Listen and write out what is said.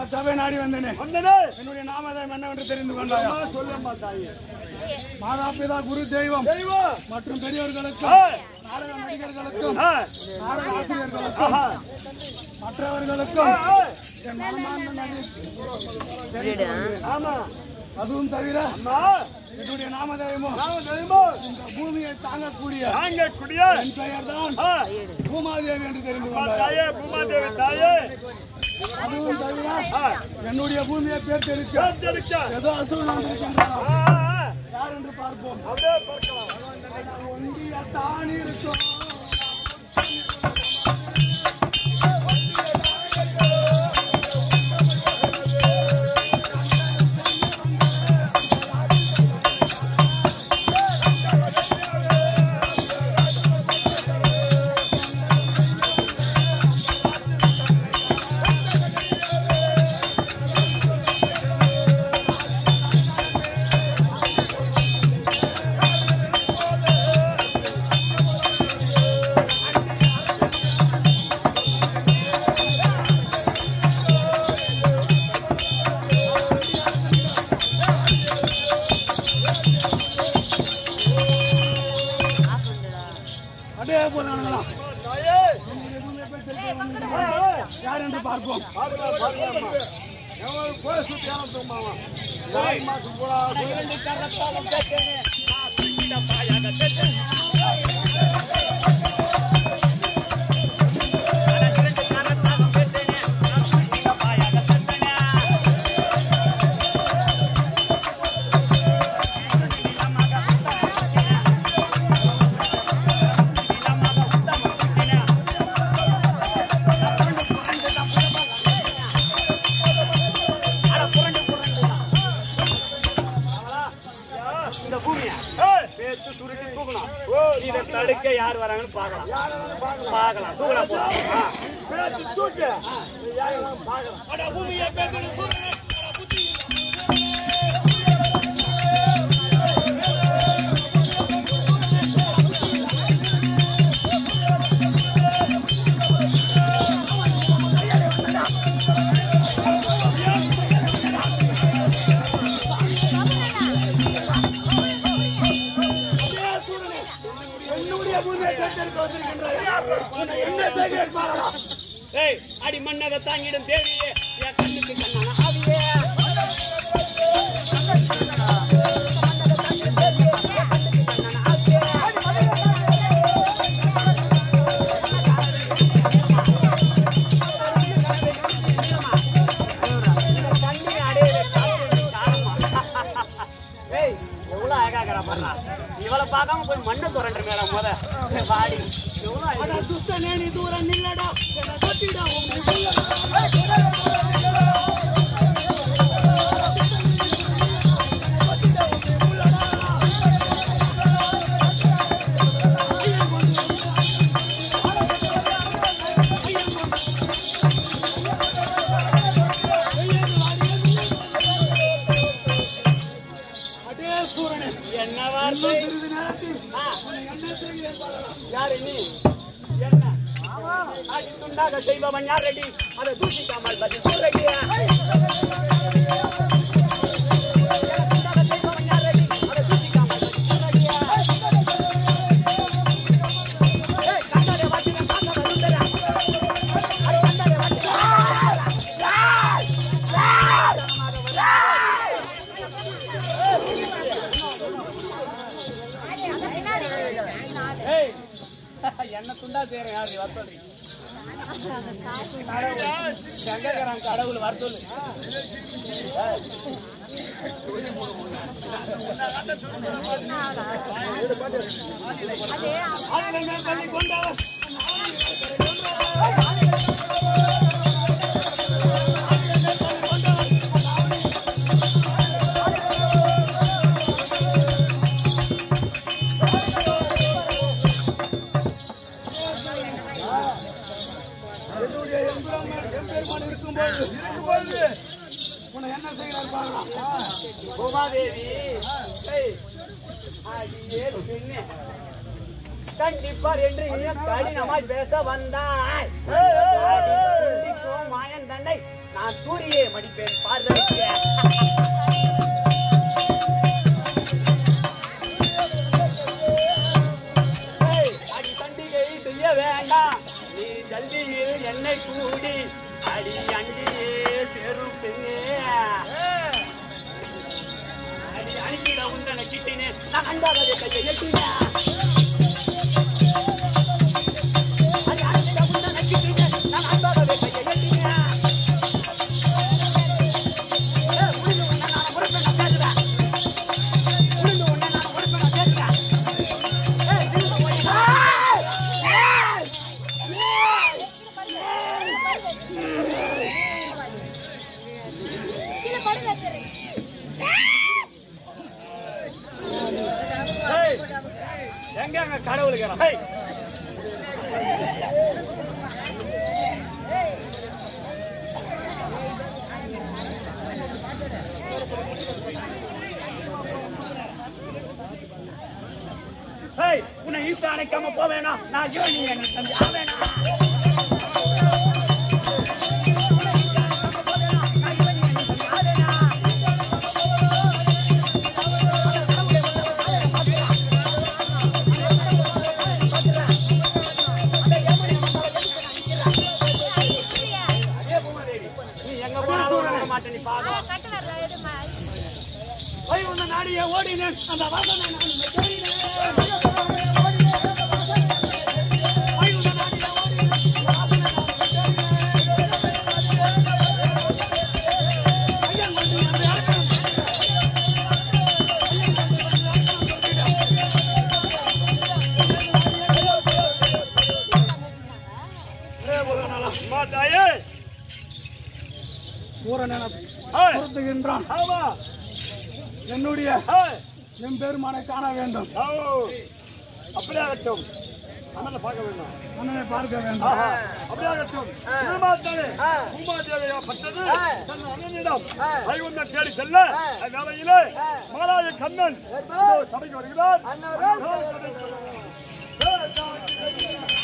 சபை நாடி வந்தேனே வந்தனே என்னுடைய நாமதம் என்னவென்று தெரிந்து கொண்டாயா சொல்லம்மா தாயே மாதா பிதா குரு தெய்வம் தெய்வம் மற்றும் ஆ. பெரியவர்களுக்கும் நாடக நடிகர்களுக்கும் ஆ. நாடக ஆசிரியர்களுக்கும் ஆஹா. மற்றவர்களுக்கும் ஆ. என் மனமார்ந்த நன்றி ஆமா அதுவும் தவிர அம்மா என்னுடைய நாமதேயமும் நாம தெரியுமா இந்த பூமியை தாங்கக்கூடிய நாங்க குடிய என் பெயர் தான் ஆ. பூமாதேவி என்று தெரிந்து அம்மா கொண்டார் தாயே பூமாதேவி தாயே அதுவும் தவிர ஆ. என்னுடைய பூமியை பேர்த்தெடுக்க காத்தடிச்சா. ஏதோ அசுரன் வந்திருக்கின்றன ஆ, ஆ. யார் என்று பார்ப்போம் அப்படியே பார்க்கலாம் ஒன்றிய தான் இருக்கும் அதே போதானுங்களா தாயே ஆ, ஆ. யார் என்று பார்ப்போம் பார்க்கலாம், பார்க்கலாம்மா. எவ்வளவு போய் சுத்தி அனுப்புமாமா. நாலு மாசம் கூட ஆகுது. இந்த பூமியை ஏய், பேத்து சுருட்டி தூக்கணும் ஓ, இதை தடுக்க யார் வராங்கன்னு பார்க்கலாம் பார்க்கலாம் தூக்கலாம் போலாம் ஆ. பேச்சு தூக்கு. யாரெல்லாம் பார்க்கலாம். அட பூமியை பேத்து சுருட்டி என்னுடைய பூமியை பேர்த்தெடுக்க வந்திருக்கின்றார் உன்னை என்ன செய்கிறேன் பாரலாம் ஏய் அடி மன்னக தாங்கிடும் தேவியே என் கண்ணுக்கு கண்ணான ஆவியே ஏய், எவ்வளவு அழகா இருக்கறா பாருடா. இவளை பார்க்காம போய் மண்ணை சுரண்டுற மேடம் முத வாடி எவ்வளவு அழகா துஷ்டனே நீ தூரம் நில்லடா என்னை கட்டிடா உன் அதே சூரனே என்ன வார்த்தை சிறிது நேரத்தில் ஆ, என்ன செய்கிறேன் பாரலாம் யாரு நீ என்ன அடி துண்டாக செய்பவன் யாரடி அதை தூசிக்காமல் பதில் சொல்றடியா ஏய் என்ன துண்டா செய்யறேன் யாரு வர சொல்றீங்க கடவுள் சங்கரன் கடவுள் வர சொல்லு ஆளுநர் பண்ணி கொண்டவர் என்னுடைய எம்பெருமான் எம்பெருமான் இருக்கும்போது இருக்கும்போது உன்னை என்ன செய்கிறார் பாரலாம் பூமாதேவி ஏய், அடியே பெண்ணே. கண்டிப்பார் என்று இன்னும் கடினமாய் பேச வந்தாய் ஏய், ஏய், ஏய். அடி துண்டிக்கும் மாயன் தண்டை நான் தூரியே மடிப்பேன் பார்வைக்கு ஏய், அடி சண்டிகை செய்ய வேண்டாம் நீ ஜல்தியில் என்னை கூடி அடி அண்டியே செருப்புங்க அடி அணிக்கிட உந்தனை கிட்டினேன் நான் அண்டாததை கையை எட்டினேன் அடி அணிக்கிட உந்தனை கிட்டினேன் நான் அண்டாததை கையை எட்டினேன் ஏய், முடிஞ்சு உன்னை நான் உறுப்பினர் பேசுறேன். முடிஞ்சு உன்னை நான் உறுப்பினர் பேசுறேன். ஏய், திரும்ப போய் ஏய்! ஏய், எங்க அங்க கடவுளுக்கு ஹை ஹேய் உன்னை ஈர்த்து அணைக்காம போக வேணாம் நான் யோகி என்ன தம்பி ஆ வேணாம் அதே பூமாதேவி, நீ எங்க போனாலும் விட மாட்டே நீ பாக்க போய் உன்னை நாடியே ஓடினேன் அந்த வாசனை நான் உன்னை தேடினேன். போய் உன்னை நாடியே ஓடினேன் அந்த வாசனை நான் உன்னை தேடினேன். ஐயன் வந்து என்னை அழைக்கணும். ஐயன் வந்து என்னை அழைக்கணும் சொல்லிடு. மாட்டாயே சூரன் என ஏய், பொருத்துகின்றான் ஆமா என்னுடைய ஏய், எம்பெருமானை காண வேண்டும் ஓ, அப்படியாகட்டும் அண்ணனை பார்க்க வேண்டும் அண்ணனை பார்க்க வேண்டும் ஆஹா, அப்படியாகட்டும் பூமாதேவி, பூமாதேவியா பட்டது தன் அண்ணனிடம் வைகுந்தம் தேடி செல்ல அந்நிலையிலே மகாராஜ கண்ணன் இதோ சபைக்கு வருகிறார் ஏய்,